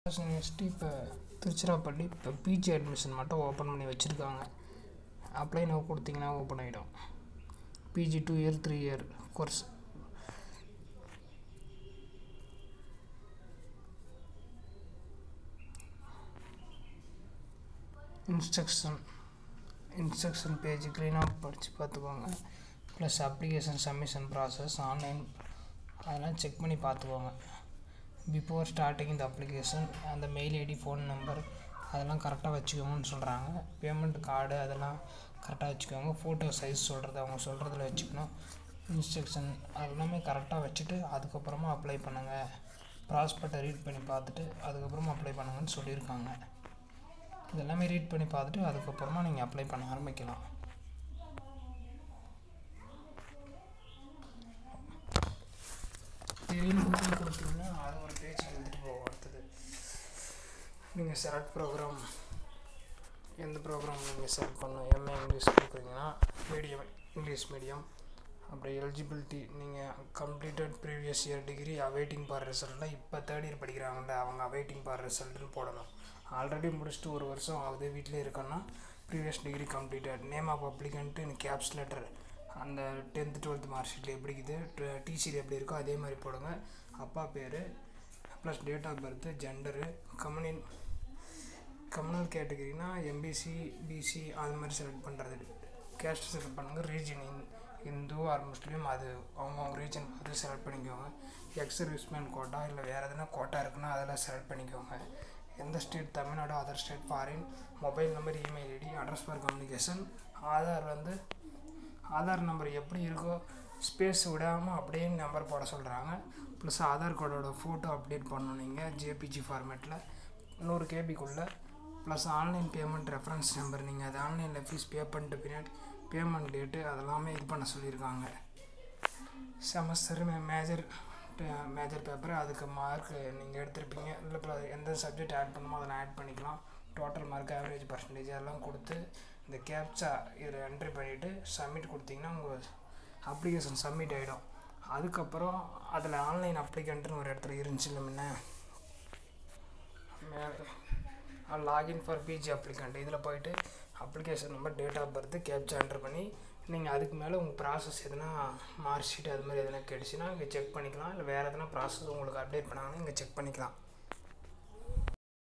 Madras university இப்போ திருச்சிராப்பள்ளி இப்போ PG admission மட்டும் ஓப்பன் பண்ணி வச்சுருக்காங்க அப்ளை நோ கொடுத்தீங்கன்னா ஓப்பன் ஆகிடும் PG two year three year course instruction instruction page க்ளீனாக படித்து பார்த்துக்கோங்க plus application submission process online அதெல்லாம் செக் பண்ணி பார்த்துக்கோங்க பிஃபோர் ஸ்டார்டிங் இந்த அப்ளிகேஷன் அந்த மெயில் ஐடி ஃபோன் நம்பர் அதெல்லாம் கரெக்டாக வச்சுக்கோங்கன்னு சொல்கிறாங்க பேமெண்ட் கார்டு அதெல்லாம் கரெக்டாக வச்சுக்கோங்க ஃபோட்டோ சைஸ் சொல்கிறது அவங்க சொல்கிறதுல வச்சுக்கணும் இன்ஸ்ட்ரக்ஷன் அதெல்லாமே கரெக்டாக வச்சுட்டு அதுக்கப்புறமா அப்ளை பண்ணுங்கள் ப்ராஸ்பெக்டை ரீட் பண்ணி பார்த்துட்டு அதுக்கப்புறமா அப்ளை பண்ணுங்கன்னு சொல்லியிருக்காங்க இதெல்லாமே ரீட் பண்ணி பார்த்துட்டு அதுக்கப்புறமா நீங்கள் அப்ளை பண்ண ஆரம்பிக்கலாம் திடீர்னு கூகுள் கொடுத்தீங்கன்னா அது ஒரு பேஜ் எழுதிட்டு போகும் அடுத்தது நீங்கள் செலக்ட் ப்ரோக்ராம் எந்த ப்ரோக்ராம் நீங்கள் செலக்ட் பண்ணணும் எம்ஏ இங்கிலீஷ் கொடுக்குறீங்கன்னா மீடியம் இங்கிலீஷ் மீடியம் அப்படி எலிஜிபிலிட்டி நீங்கள் completed previous year degree awaiting for ரிசல்ட்டில் இப்போ தேர்ட் இயர் படிக்கிறாங்கல்ல அவங்க அவைட்டிங் ஃபார் ரிசல்ட்டுன்னு போடணும் ஆல்ரெடி முடிச்சுட்டு ஒரு வருஷம் ஆகுது வீட்டிலே இருக்கோன்னா previous degree completed name of applicant caps letter அந்த டென்த்து டுவெல்த் மார்க் ஷீட்டில் எப்படி இருக்குது டிசியில் எப்படி இருக்கோ அதே மாதிரி போடுங்க அப்பா பேர் plus date of birth gender கம்யூனி கம்யூனல் கேட்டகிரினா எம்பிசி பிசி அது மாதிரி செலக்ட் பண்ணுறது கேஸ்ட் செலக்ட் பண்ணுங்கள் ரீஜன் இந்து ஆர் முஸ்லீம் அது அவங்கவுங்க ரீஜன் பார்த்து செலக்ட் பண்ணிக்கோங்க எக்ஸ் சர்வீஸ்மேன் கோட்டா இல்லை வேறு எதனா கோட்டா இருக்குன்னா அதெல்லாம் செலக்ட் பண்ணிக்கோங்க எந்த state Tamil Nadu other state foreign mobile number email ID address for communication Aadhaar வந்து ஆதார் நம்பர் எப்படி இருக்கோ ஸ்பேஸ் விடாமல் அப்படியே நம்பர் போட சொல்கிறாங்க ப்ளஸ் ஆதார் கார்டோட ஃபோட்டோ அப்டேட் பண்ணணும் நீங்கள் ஜேபிஜி ஃபார்மேட்டில் நூறு கேபிக்குள்ளே plus online payment reference number நீங்கள் அது ஆன்லைனில் ஃபீஸ் பே பண்ணிட்டு பின்னாடி பேமெண்ட் டேட்டு அதெல்லாமே இது பண்ண சொல்லியிருக்காங்க செமஸ்டர் மேஜர் மேஜர் பேப்பர் அதுக்கு மார்க் நீங்கள் எடுத்திருப்பீங்க இல்லை இப்போ எந்த சப்ஜெக்ட் ஆட் பண்ணுமோ அதில் ஆட் பண்ணிக்கலாம் டோட்டல் மார்க் ஆவரேஜ் பர்சன்டேஜ் எல்லாம் கொடுத்து இந்த கேப்சா இதில் என்ட்ரி பண்ணிவிட்டு சப்மிட் கொடுத்தீங்கன்னா உங்கள் அப்ளிகேஷன் சப்மிட் ஆகிடும் அதுக்கப்புறம் அதில் ஆன்லைன் அப்ளிகண்ட்டுன்னு ஒரு இடத்துல இருந்துச்சு இல்லை முன்ன லாகின் ஃபார் பிஜி அப்ளிகண்ட் இதில் போயிட்டு application number date of birth captcha entry பண்ணி நீங்கள் அதுக்கு மேலே உங்கள் ப்ராசஸ் எதுனா மார்க் ஷீட் அது மாதிரி எதனா கிடச்சின்னா இங்கே செக் பண்ணிக்கலாம் இல்லை வேறு எதனா ப்ராசஸ் உங்களுக்கு அப்டேட் பண்ணாங்கன்னா இங்கே செக் பண்ணிக்கலாம்